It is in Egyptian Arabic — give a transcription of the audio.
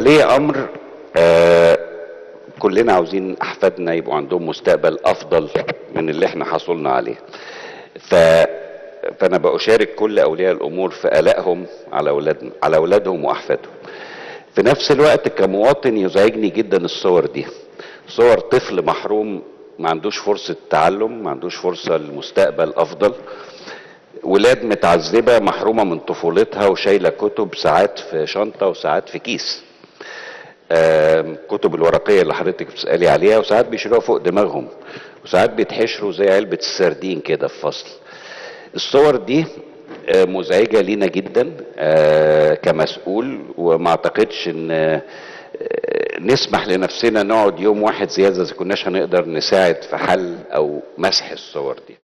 ولي امر آه كلنا عاوزين احفادنا يبقوا عندهم مستقبل افضل من اللي احنا حصلنا عليه ف فانا بشارك كل اولياء الامور في قلقهم على اولادنا على اولادهم واحفادهم في نفس الوقت كمواطن يزعجني جدا الصور دي صور طفل محروم ما عندوش فرصة تعلم ما عندوش فرصة لمستقبل افضل ولاد متعذبة محرومة من طفولتها وشايلة كتب ساعات في شنطة وساعات في كيس آم، كتب الورقية اللي حضرتك بتسألي عليها وساعات بيشيلوها فوق دماغهم وساعات بيتحشروا زي علبة السردين كده في فصل الصور دي آه، مزعجة لينا جدا آه، كمسؤول وما اعتقدش ان آه، نسمح لنفسنا نقعد يوم واحد زيادة اذا كناش هنقدر نساعد في حل او مسح الصور دي